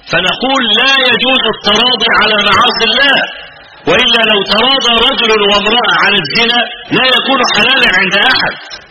فنقول لا يجوز التراضي على معاصي الله وإلا لو تراضى رجل وامرأة على الزنا لا يكون حلالا عند أحد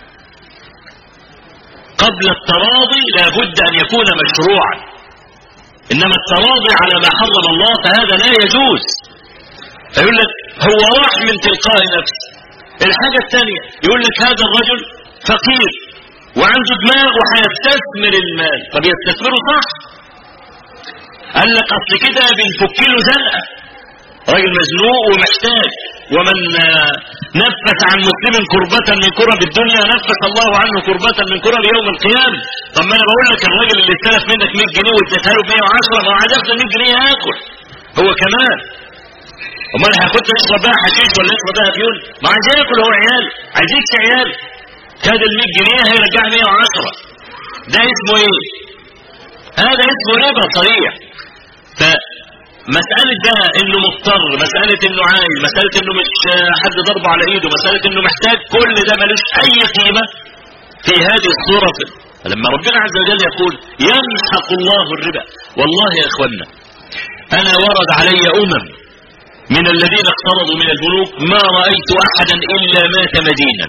قبل التراضي لا بد أن يكون مشروعا إنما التراضي على ما حرم الله فهذا لا يجوز فيقول لك هو راح من تلقاء نفسه الحاجة الثانية يقول لك هذا الرجل فقير وعنده دماغ وهيستثمر المال طب يستثمره صح قال لك اصل كده بنفك له زنقه راجل مزنوق ومحتاج ومن نفس عن مسلم كربة من كرب الدنيا نفس الله عنه كربة من كرب يوم القيامة طب ما انا بقول لك الراجل اللي استلف منك 100 جنيه واديتها له ب 110 ما هو عايز ياخد 100 جنيه ياكل هو كمان امال هياخدها يشرب بها حشيش ولا يشرب بها فيول ما عايز ياكل هو عيال عايز يكسي عيال كاد ال 100 جنيه هيرجعها 110 ده اسمه ايه؟ هذا اسمه ربا صريح فمسألة ده انه مضطر مسألة انه عايز مسألة انه مش حد ضربه على ايده مسألة انه محتاج كل ده ملوش اي قيمة في هذه الصورة لما ربنا عز وجل يقول يمحق الله الربا والله يا اخوانا انا ورد علي امم من الذين اقترضوا من البنوك ما رأيت احدا الا مات مدينا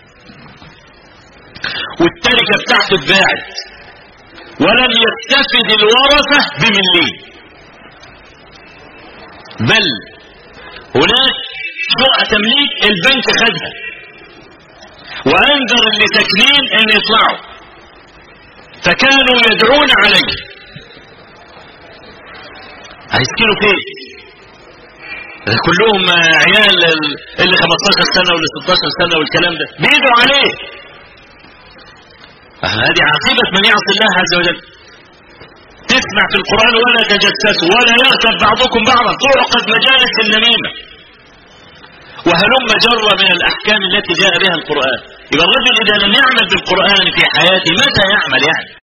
والتركة بتاعته اتباعت ولم يستفد الورثة بمليم بل هناك شقة تمليك البنك خدها وانذر اللي ساكنين ان يطلعوا فكانوا يدعون عليه هيسكنوا فين كلهم عيال اللي 15 سنة واللي 16 سنة والكلام ده بيدعوا عليه هذه عاقبة من يعصي الله عز وجل تسمع في القرآن ولا تجسسوا ولا يغتب بعضكم بعضا تعقد مجالس النميمة وهلم جر من الأحكام التي جاء بها القرآن يبقى الرجل إذا لم يعمل بالقرآن في حياته متى يعمل يعني